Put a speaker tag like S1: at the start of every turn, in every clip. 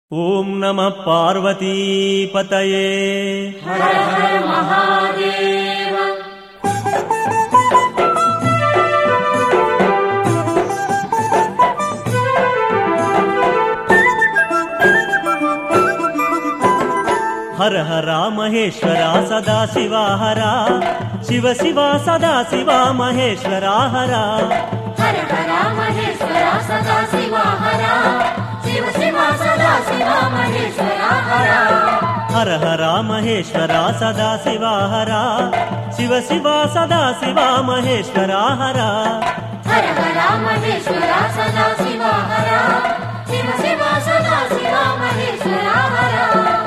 S1: ॐ नमः पार्वतीपतये
S2: हर हर महादेव
S1: हर हरा महेश्वरा सदा शिवा हरा शिव शिवा सदा शिवा महेश्वरा हरा
S2: हर हर महेश्वरा सदा शिवा हरा शिव शिवा सदा शिवा महेश्वरा हरा
S1: हर हरा महेश्वरा सदा शिवा हरा शिव शिवा सदा शिवा महेश्वरा हरा
S2: हर हर महेश्वरा सदा शिवा हरा शिव शिवा सदा शिवा महेश्वरा हरा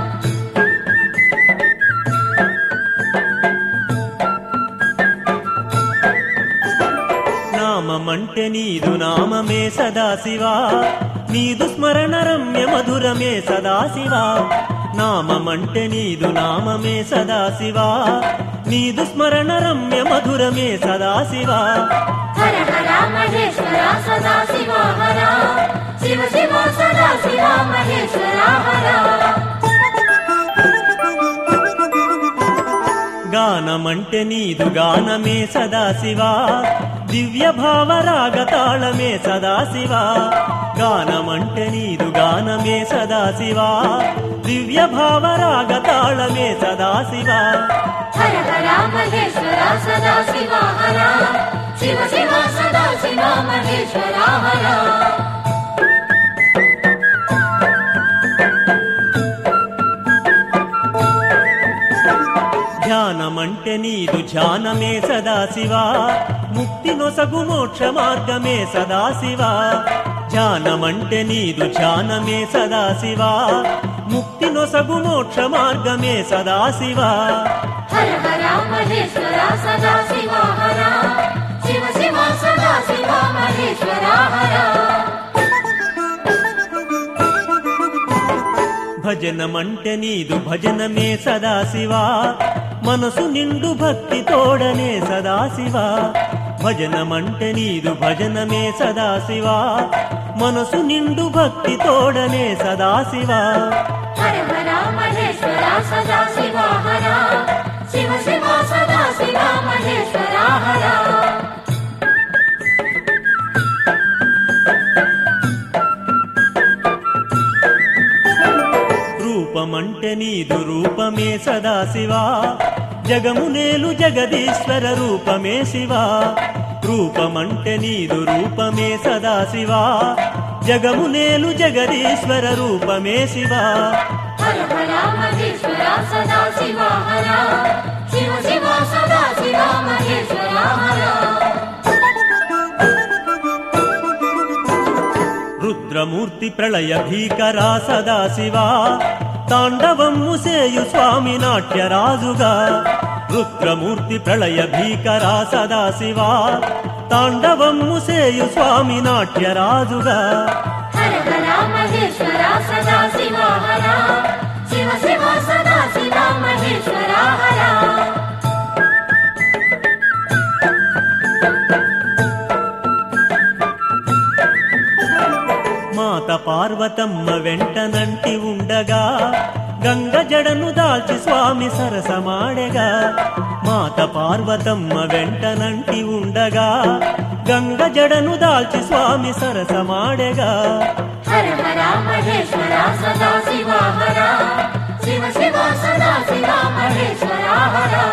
S1: నామమంటే నీదు నామమే సదాశివా నీదు స్మరణ రమ్య మధురమే సదాశివా నామమంటే నీదు నామమే సదాశివా నీదు స్మరణ రమ్య మధురమే సదాశివా
S2: हर हर महेश्वरा सदा शिवा हरा शिव शिवा सदा शिवा महेश्वरा हरा
S1: గానమంటే నీదు గానమే సదాశివా దివ్య భావరాగ తాళమే సదాశివా గానమంటే నీదు గానమే సదాశివా దివ్య భావరాగ తాళమే సదాశివా
S2: हर हर महेश्वरा सदा शिवा हरा शिव शिवा सदा शिवा महेश्वरा हरा
S1: ధ్యానమంటే నీదు ధ్యానమే సదాశివా ముక్తి నొసగు మోక్ష మార్గమే సదాశివా ధ్యానమంటే నీదు ధ్యానమే సదాశివా ముక్తి నొసగు మోక్ష మార్గమే సదాశివా
S2: हर हर महेश्वरा सदा शिवा हरा शिव शिवा सदा शिवा महेश्वरा हरा
S1: భజనమంటే నీదు భజనమే సదాశివా మనసు నిండు భక్తి తోడనే సదాశివా భజనమంటే నీదు భజనమే సదాశివా మనసు నిండు భక్తి తోడనే సదాశివా
S2: हर हर महेश्वरा सदा शिवा हरा शिव शिवा सदा शिवा महेश्वरा हरा
S1: రూపమంటే నీదు రూపమే సదాశివా జగమునేలు జగదీశ్వర రూపమే శివా రూపమంటే నీదు రూపమే సదాశివా జగమునేలు జగదీశ్వర రూపమే శివా
S2: हर हर महेश्वरा सदा शिवा हरा शिव शिवा सदा शिवा महेश्वरा हरा
S1: రుద్రమూర్తి ప్రళయ భీకరా సదాశివా తాండవమ్ము సేయు స్వామి నాట్యరాజుగా రుద్రమూర్తి ప్రళయ భీకరా సదాశివా తాండవమ్ము సేయు స్వామి నాట్యరాజుగా
S2: हर हर महेश्वरा सदा शिवा हरा शिव शिवा सदा शिवा महेश्वरा हरा
S1: మాత పార్వతమ్మ వెంటనంటి ఉండగా గంగ జడను దాల్చి స్వామి సరసమాడెగా మాత పార్వతమ్మ వెంటనంటి ఉండగా గంగ జడను దాల్చి స్వామి సరసమాడెగా
S2: हर हर महेश्वरा सदा शिवा हरा शिव शिवा सदा शिवा महेश्वरा हरा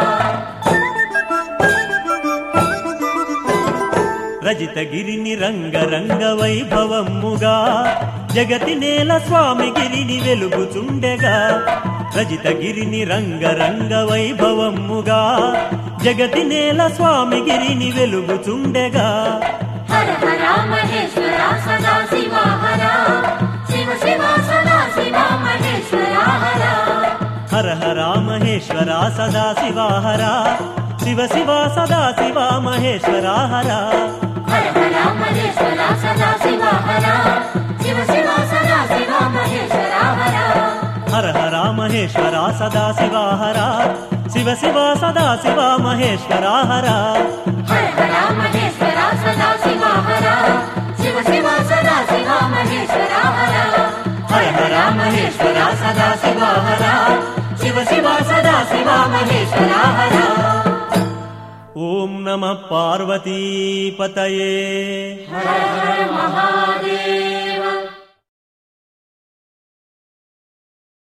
S1: రజిత గిరిని రంగ రంగ వైభవమ్ముగా జగతి నేల స్వామి గిరిని వెలుగుచుండెగా రజిత గిరిని రంగ రంగ వైభవమ్ముగా జగతి నేల స్వామి గిరిని వెలుగుచుండెగా
S2: हर हर महेश्वरा सदा शिवा हरा शिव शिवा सदा शिवा महेश्वरा हरा
S1: హర హర మహేశ్వర సదా శివ హర శివ శివ సదా శివ మహేశ్వర హర
S2: हर हर महेश्वरा सदा शिवा हरा शिव शिवा सदा शिवा महेश्वरा हरा
S1: హర హర మహేశ్వర సదా శివ హర శివ శివ సదా శివ మహేశ్వర హర
S2: हर हर महेश्वरा सदा शिवा हरा शिव शिवा सदा शिवा महेश्वरा हरा
S1: హర హర
S2: మహేశ్వర సదా శివ హర శివ శివ సదా శివ మహేశ్వర హర
S1: ఓం నమ పార్వతీపతయే
S2: హర హర మహాదేవ